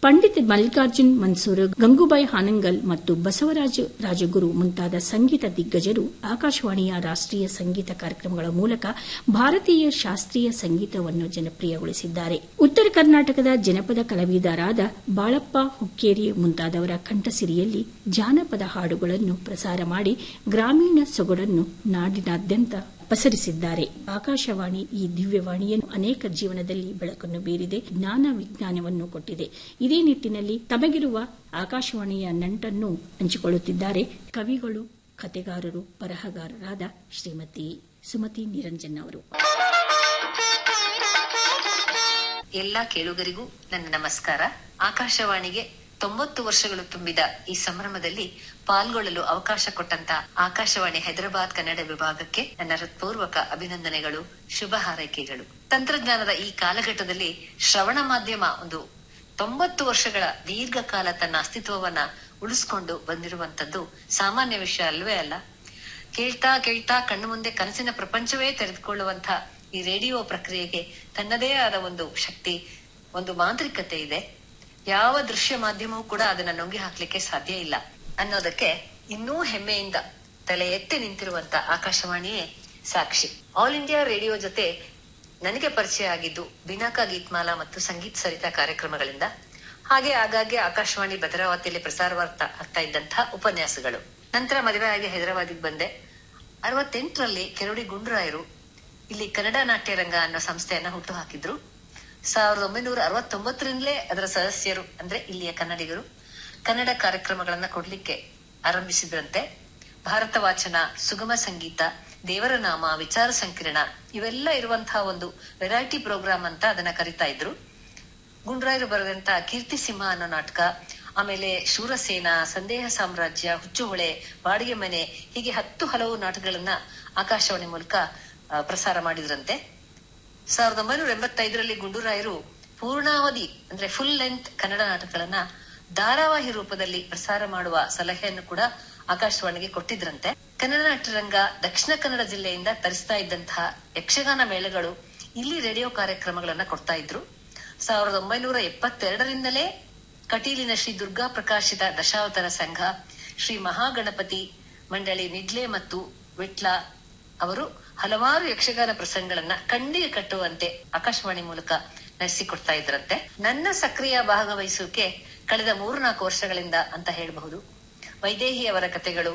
ಪಂಡಿತ್ ಮಲ್ಲಿಕಾರ್ಜುನ್ ಮನ್ಸೂರ್ ಗಂಗೂಬಾಯಿ ಹಾನಂಗಲ್ ಮತ್ತು ಬಸವರಾಜ ರಾಜಗುರು ಮುಂತಾದ ಸಂಗೀತ ದಿಗ್ಗಜರು ಆಕಾಶವಾಣಿಯ ರಾಷ್ಟೀಯ ಸಂಗೀತ ಕಾರ್ಯಕ್ರಮಗಳ ಮೂಲಕ ಭಾರತೀಯ ಶಾಸ್ತ್ರೀಯ ಸಂಗೀತವನ್ನು ಜನಪ್ರಿಯಗೊಳಿಸಿದ್ದಾರೆ ಉತ್ತರ ಕರ್ನಾಟಕದ ಜನಪದ ಕಲಾವಿದರಾದ ಬಾಳಪ್ಪ ಹುಕ್ಕೇರಿ ಮುಂತಾದವರ ಕಂಠಸಿರಿಯಲ್ಲಿ ಜಾನಪದ ಹಾಡುಗಳನ್ನು ಪ್ರಸಾರ ಮಾಡಿ ಗ್ರಾಮೀಣ ಸೊಗಡನ್ನು ನಾಡಿನಾದ್ಯಂತ ಪಸರಿಸಿದ್ದಾರೆ ಆಕಾಶವಾಣಿ ಈ ದಿವ್ಯವಾಣಿಯನ್ನು ಅನೇಕ ಜೀವನದಲ್ಲಿ ಬೆಳಕನ್ನು ಬೀರಿದೆ ಜ್ಞಾನ ವಿಜ್ಞಾನವನ್ನು ಕೊಟ್ಟಿದೆ ಇದೇ ನಿಟ್ಟಿನಲ್ಲಿ ತಮಗಿರುವ ಆಕಾಶವಾಣಿಯ ನಂಟನ್ನು ಹಂಚಿಕೊಳ್ಳುತ್ತಿದ್ದಾರೆ ಕವಿಗಳು ಕತೆಗಾರರು ಬರಹಗಾರರಾದ ಶ್ರೀಮತಿ ಸುಮತಿ ನಿರಂಜನ್ ಅವರು ಎಲ್ಲ ಕೇಳುಗರಿಗೂ ನನ್ನ ನಮಸ್ಕಾರ ಆಕಾಶವಾಣಿಗೆ ತೊಂಬತ್ತು ವರ್ಷಗಳು ತುಂಬಿದ ಈ ಸಂಭ್ರಮದಲ್ಲಿ ಪಾಲ್ಗೊಳ್ಳಲು ಅವಕಾಶ ಕೊಟ್ಟಂತ ಆಕಾಶವಾಣಿ ಹೈದರಾಬಾದ್ ಕನ್ನಡ ವಿಭಾಗಕ್ಕೆ ನನ್ನ ಹೃತ್ಪೂರ್ವಕ ಅಭಿನಂದನೆಗಳು ಶುಭ ಹಾರೈಕೆಗಳು ತಂತ್ರಜ್ಞಾನದ ಈ ಕಾಲಘಟ್ಟದಲ್ಲಿ ಶ್ರವಣ ಮಾಧ್ಯಮ ಒಂದು ತೊಂಬತ್ತು ವರ್ಷಗಳ ದೀರ್ಘಕಾಲ ತನ್ನ ಅಸ್ತಿತ್ವವನ್ನ ಉಳಿಸ್ಕೊಂಡು ಬಂದಿರುವಂತದ್ದು ಸಾಮಾನ್ಯ ವಿಷಯ ಅಲ್ವೇ ಅಲ್ಲ ಕೇಳ್ತಾ ಕೇಳ್ತಾ ಕಣ್ಣು ಮುಂದೆ ಕನಸಿನ ಪ್ರಪಂಚವೇ ತೆರೆದುಕೊಳ್ಳುವಂತ ಈ ರೇಡಿಯೋ ಪ್ರಕ್ರಿಯೆಗೆ ತನ್ನದೇ ಆದ ಒಂದು ಶಕ್ತಿ ಒಂದು ಮಾಂತ್ರಿಕತೆ ಇದೆ ಯಾವ ದೃಶ್ಯ ಮಾಧ್ಯಮವೂ ಕೂಡ ಅದನ್ನ ನುಂಗಿ ಹಾಕ್ಲಿಕ್ಕೆ ಸಾಧ್ಯ ಇಲ್ಲ ಅನ್ನೋದಕ್ಕೆ ಇನ್ನೂ ಹೆಮ್ಮೆಯಿಂದ ತಲೆ ಎತ್ತಿ ನಿಂತಿರುವಂತ ಆಕಾಶವಾಣಿಯೇ ಸಾಕ್ಷಿ ಆಲ್ ಇಂಡಿಯಾ ರೇಡಿಯೋ ಜೊತೆ ನನಗೆ ಪರಿಚಯ ಆಗಿದ್ದು ಬಿನಾಕ ಗೀತ್ಮಾಲಾ ಮತ್ತು ಸಂಗೀತ ಸರಿತ ಕಾರ್ಯಕ್ರಮಗಳಿಂದ ಹಾಗೆ ಆಗಾಗ್ಗೆ ಆಕಾಶವಾಣಿ ಭದ್ರಾವತಿಯಲ್ಲಿ ಪ್ರಸಾರವಾಗ್ತಾ ಆಗ್ತಾ ಇದ್ದಂತಹ ಉಪನ್ಯಾಸಗಳು ನಂತರ ಮದುವೆ ಆಗಿ ಹೈದರಾಬಾದಿಗೆ ಬಂದೆ ಅರವತ್ತೆಂಟರಲ್ಲಿ ಕೆರಡಿ ಗುಂಡ್ರಾಯರು ಇಲ್ಲಿ ಕನ್ನಡ ನಾಟ್ಯ ರಂಗ ಅನ್ನೋ ಸಂಸ್ಥೆಯನ್ನ ಹುಟ್ಟು ಹಾಕಿದ್ರು ಸಾವಿರದ ಒಂಬೈನೂರ ಅರವತ್ತೊಂಬತ್ತರಿಂದಲೇ ಅದರ ಸದಸ್ಯರು ಅಂದ್ರೆ ಇಲ್ಲಿಯ ಕನ್ನಡಿಗರು ಕನ್ನಡ ಕಾರ್ಯಕ್ರಮಗಳನ್ನ ಕೊಡ್ಲಿಕ್ಕೆ ಆರಂಭಿಸಿದ್ರಂತೆ ಭಾರತ ವಾಚನ ಸುಗಮ ಸಂಗೀತ ದೇವರ ನಾಮ ವಿಚಾರ ಸಂಕಿರಣ ಇವೆಲ್ಲ ಇರುವಂತಹ ಒಂದು ವೆರೈಟಿ ಪ್ರೋಗ್ರಾಮ್ ಅಂತ ಅದನ್ನ ಕರಿತಾ ಇದ್ರು ಗುಂಡ್ರಾಯರು ಬರೆದಂತ ಕೀರ್ತಿ ಸಿಂಹ ಅನ್ನೋ ನಾಟಕ ಆಮೇಲೆ ಶೂರಸೇನ ಸಂದೇಹ ಸಾಮ್ರಾಜ್ಯ ಹುಚ್ಚುಹೊಳೆ ಬಾಡಿಗೆ ಮನೆ ಹೀಗೆ ಹತ್ತು ಹಲವು ನಾಟಕಗಳನ್ನ ಆಕಾಶವಾಣಿ ಮೂಲಕ ಆ, ಪ್ರಸಾರ ಮಾಡಿದ್ರಂತೆ ಸಾವಿರದ ಒಂಬೈನೂರ ಎಂಬತ್ತೈದರಲ್ಲಿ ಗುಂಡೂರಾಯರು ಪೂರ್ಣಾವಧಿ ಅಂದ್ರೆ ಫುಲ್ ಲೆಂತ್ ಕನ್ನಡ ನಾಟಕಗಳನ್ನ ಧಾರಾವಾಹಿ ರೂಪದಲ್ಲಿ ಪ್ರಸಾರ ಮಾಡುವ ಸಲಹೆಯನ್ನು ಕೂಡ ಆಕಾಶವಾಣಿಗೆ ಕೊಟ್ಟಿದ್ರಂತೆ ಕನ್ನಡ ನಾಟ್ಯರಂಗ ದಕ್ಷಿಣ ಕನ್ನಡ ಜಿಲ್ಲೆಯಿಂದ ತರಿಸ್ತಾ ಇದ್ದಂತಹ ಯಕ್ಷಗಾನ ಮೇಳಗಳು ಇಲ್ಲಿ ರೇಡಿಯೋ ಕಾರ್ಯಕ್ರಮಗಳನ್ನ ಕೊಡ್ತಾ ಇದ್ರು ಸಾವಿರದ ಒಂಬೈನೂರ ಎಪ್ಪತ್ತೆರಡರಿಂದಲೇ ಕಟೀಲಿನ ಶ್ರೀ ದುರ್ಗಾ ಪ್ರಕಾಶಿತ ದಶಾವತಾರ ಸಂಘ ಶ್ರೀ ಮಹಾಗಣಪತಿ ಮಂಡಳಿ ನಿಡ್ಲೆ ಮತ್ತು ವಿಟ್ಲ ಅವರು ಹಲವಾರು ಯಕ್ಷಗಾನ ಪ್ರಸಂಗಗಳನ್ನ ಕಣ್ಣಿಗೆ ಕಟ್ಟುವಂತೆ ಆಕಾಶವಾಣಿ ಮೂಲಕ ನಡೆಸಿಕೊಡ್ತಾ ಇದ್ರಂತೆ ನನ್ನ ಸಕ್ರಿಯ ಭಾಗವಹಿಸುವಿಕೆ ಕಳೆದ ಮೂರು ನಾಲ್ಕು ವರ್ಷಗಳಿಂದ ಅಂತ ಹೇಳಬಹುದು ವೈದೇಹಿ ಅವರ ಕಥೆಗಳು